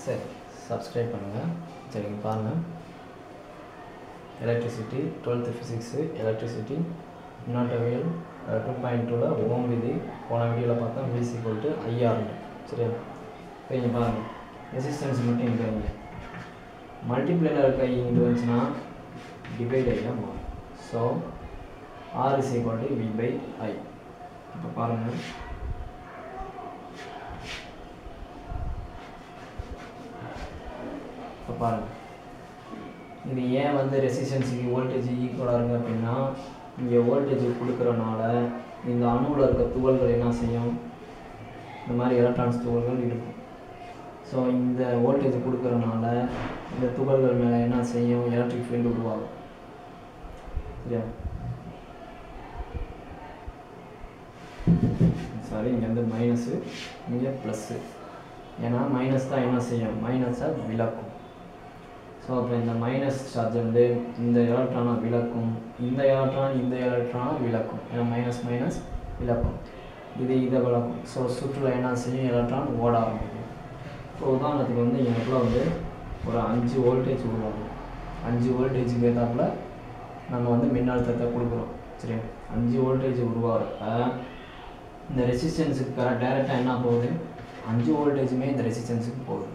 சரி சப்ஸ்கிரைப் பண்ணுங்கள் சரிங்க பாருங்கள் எலக்ட்ரிசிட்டி டுவெல்த்து ஃபிசிக்ஸு எலக்ட்ரிசிட்டி மின்னாட்டவியல் டூ பாயிண்ட் டூவில் ஓம் விதி போன வீடியோவில் பார்த்தா விஸ் ஈக்குவல் டு ஐஆர்னு சரியா இப்போ இங்கே பாருங்கள் ரெசிஸ்டன்ஸ் மட்டும் இங்கே வைங்க மல்டிப்ளைல இருக்க இங்கே வந்துச்சுன்னா டிவைட் ஐயா மாறும் so R is equal to V by I இப்போ பாருங்கள் இப்போ பாருங்கள் இது ஏன் வந்து ரெசிஸ்டன்ஸுக்கு வோல்டேஜ் ஈக்குவலாக இருக்குது அப்படின்னா இங்கே வோல்டேஜ் கொடுக்குறனால இந்த அணுவில் இருக்க துகள்கள் என்ன செய்யும் இந்த மாதிரி எலக்ட்ரான்ஸ் துகள்கள் இருக்கும் ஸோ இந்த வோல்டேஜ் கொடுக்குறனால இந்த துகள்கள் மேலே என்ன செய்யும் எலக்ட்ரிக் ஃபீல்டு உருவாகும் சரியா சாரி இங்கே வந்து மைனஸு இங்கே ப்ளஸ்ஸு ஏன்னா மைனஸ் தான் என்ன செய்யும் மைனஸை விளக்கும் ஸோ அப்போ இந்த மைனஸ் சார்ஜ் வந்து இந்த எலக்ட்ரானை விளக்கும் இந்த எலக்ட்ரான் இந்த எலக்ட்ரானை விளக்கும் ஏன்னா மைனஸ் மைனஸ் விளக்கும் இது இதை விளக்கும் ஸோ சுற்றுலா என்ன செய்யும் எலக்ட்ரான் ஓட ஆரம்பிக்கும் ஸோ உதாரணத்துக்கு வந்து எனக்குள்ள வந்து ஒரு அஞ்சு வோல்டேஜ் உருவாகும் அஞ்சு வோல்டேஜுக்கு ஏற்றாப்புல நம்ம வந்து மின்னழுத்தத்தை கொடுக்குறோம் சரியா அஞ்சு வோல்டேஜ் உருவாகிறப்ப இந்த ரெசிஸ்டன்ஸுக்கு டேரெக்டாக என்ன போகுது அஞ்சு வோல்டேஜுமே இந்த ரெசிஸ்டன்ஸுக்கு போகுது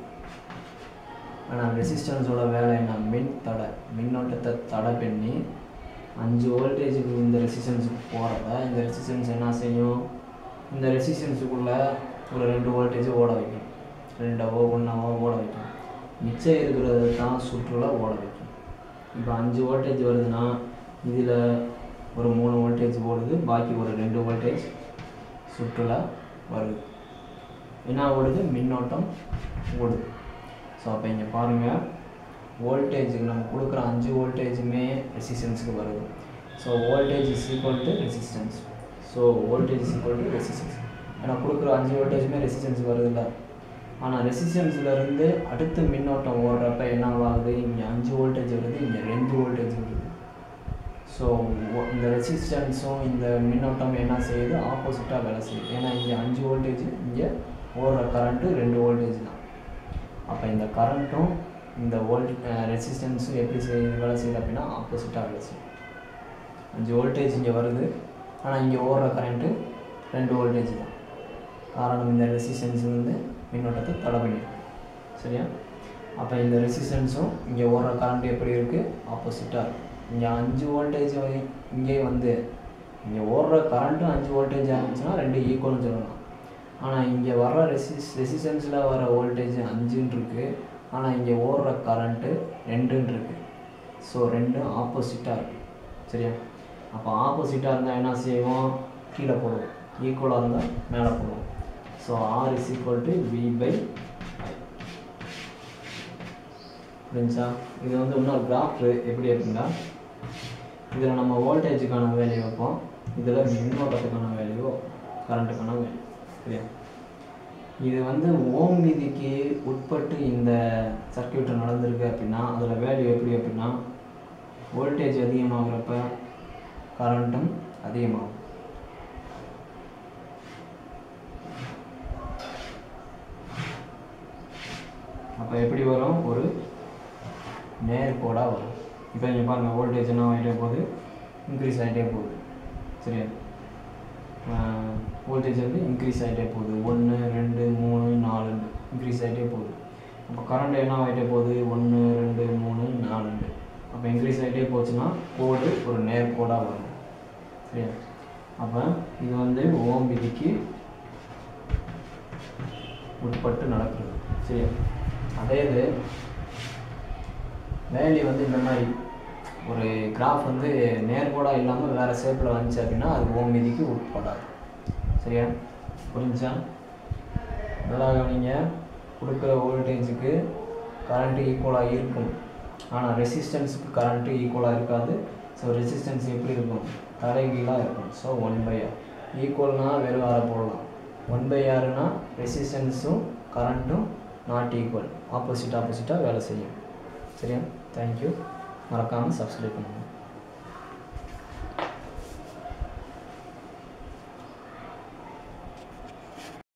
ஆனால் ரெசிஸ்டன்ஸோட வேலை என்ன மின் தடை மின்னோட்டத்தை தடை பண்ணி அஞ்சு வோல்டேஜுக்கு இந்த ரெசிஸ்டன்ஸுக்கு போகிறத இந்த ரெசிஸ்டன்ஸ் என்ன செய்யும் இந்த ரெசிஸ்டன்ஸுக்குள்ளே ஒரு ரெண்டு வோல்டேஜ் ஓட வைக்கும் ரெண்டாவோ ஒன்றாவோ ஓட வைக்கும் மிச்சம் இருக்கிறது தான் சுற்றுலா ஓட வைக்கும் இப்போ அஞ்சு வோல்டேஜ் வருதுன்னா இதில் ஒரு மூணு வோல்டேஜ் ஓடுது பாக்கி ஒரு ரெண்டு வோல்டேஜ் சுற்றுலா வருது என்ன ஓடுது மின்னோட்டம் ஓடுது ஸோ அப்போ இங்கே பாருங்கள் வோல்டேஜுக்கு நம்ம கொடுக்குற அஞ்சு வோல்டேஜுமே ரெசிஸ்டன்ஸுக்கு வருது so voltage is equal to resistance so voltage is equal to resistance ஏன்னா கொடுக்குற அஞ்சு வோல்டேஜுமே ரெசிஸ்டன்ஸ் வருதுல்ல ஆனால் ரெசிஸ்டன்ஸ்லேருந்து அடுத்து மின்னோட்டம் ஓடுறப்ப என்ன ஆகுது இங்கே அஞ்சு வோல்டேஜ் வருது இங்கே ரெண்டு வோல்டேஜ் வருது ஸோ இந்த ரெசிஸ்டன்ஸும் இந்த மின்னோட்டம் என்ன செய்யுது ஆப்போசிட்டாக வேலை செய்யுது ஏன்னா இங்கே அஞ்சு வோல்டேஜ் இங்கே ஓடுற கரண்ட்டு ரெண்டு வோல்டேஜ் தான் அப்போ இந்த கரண்ட்டும் இந்த வோல்ட் ரெசிஸ்டன்ஸும் எப்படி செய்யுது வேலை செய்யுது அப்படின்னா ஆப்போசிட்டாக வேலை செய்யும் அஞ்சு வோல்டேஜ் இங்கே வருது ஆனால் இங்கே ஓடுற கரண்ட்டு ரெண்டு வோல்டேஜ் தான் காரணம் இந்த ரெசிஸ்டன்ஸ் வந்து மின்னோட்டத்தை தடை பண்ணிடும் சரியா அப்போ இந்த ரெசிஸ்டன்ஸும் இங்கே ஓடுற கரண்ட் எப்படி இருக்குது ஆப்போசிட்டாக இருக்குது இங்கே அஞ்சு வோல்டேஜ் இங்கே வந்து இங்கே ஓடுற கரண்ட்டும் அஞ்சு வோல்டேஜ் இருந்துச்சுன்னா ரெண்டு ஈக்குவல்னு சொல்லலாம் ஆனால் இங்கே வர்ற ரெசிஸ் ரெசிஸ்டன்ஸில் வர வோல்டேஜ் அஞ்சுன்னு இருக்குது ஆனால் இங்கே ஓடுற கரண்ட்டு ரெண்டுன்னு இருக்குது ஸோ ரெண்டும் ஆப்போசிட்டாக இருக்குது சரியா அப்போ ஆப்போசிட்டாக இருந்தால் என்ன செய்வோம் கீழே போடுவோம் ஈக்குவலாக இருந்தால் மேலே போடுவோம் so R is equal to V by I புரிஞ்சா இது வந்து இன்னொரு கிராஃப் எப்படி இருக்குன்னா இதில் நம்ம வோல்டேஜுக்கான வேல்யூ வைப்போம் இதில் மின்னோட்டத்துக்கான வேல்யூ கரண்ட்டுக்கான வேல்யூ சரியா இது வந்து ஓம் விதிக்கு உட்பட்டு இந்த சர்க்கியூட் நடந்திருக்கு அப்படின்னா அதில் வேல்யூ எப்படி அப்படின்னா வோல்டேஜ் அதிகமாகிறப்ப கரண்ட்டும் அதிகமாகும் அப்போ எப்படி வரும் ஒரு நேர்கோடாக வரும் இப்போ இங்கே பாருங்கள் வோல்டேஜ் என்ன ஆகிட்டே போகுது இன்க்ரீஸ் ஆகிட்டே போகுது சரியா வோல்டேஜ் வந்து இன்க்ரீஸ் ஆகிட்டே போகுது ஒன்று ரெண்டு மூணு நாலு இன்க்ரீஸ் ஆகிட்டே போகுது அப்போ கரண்ட் என்ன ஆகிட்டே போகுது ஒன்று ரெண்டு மூணு நாலு அப்போ இன்க்ரீஸ் ஆகிட்டே போச்சுன்னா கோடு ஒரு நேர்கோடாக வரும் சரியா அப்போ இது வந்து ஓம் விதிக்கு உட்பட்டு நடக்கிறது சரியா அதே இது வேல்யூ வந்து இந்த மாதிரி ஒரு கிராஃப் வந்து நேர்கோடாக இல்லாமல் வேறு ஷேப்பில் வந்துச்சு அப்படின்னா அது ஓம் விதிக்கு உட்படாது சரியா புரிஞ்சா நல்லா கவனிங்க கொடுக்குற வோல்டேஜுக்கு கரண்ட்டு ஈக்குவலாக இருக்கும் ஆனால் ரெசிஸ்டன்ஸுக்கு கரண்ட்டு ஈக்குவலாக இருக்காது ஸோ ரெசிஸ்டன்ஸ் எப்படி இருக்கும் தலைகீழாக இருக்கும் ஸோ ஒன் பை ஆர் ஈக்குவல்னால் வெறும் ஆரை போடலாம் ஒன் பை ஆறுனா ரெசிஸ்டன்ஸும் கரண்ட்டும் நாட் ஈக்குவல் ஆப்போசிட் ஆப்போசிட்டாக வேலை செய்யும் சரியா தேங்க்யூ மறக்காமல் சப்ஸ்கிரைப் பண்ணுங்கள்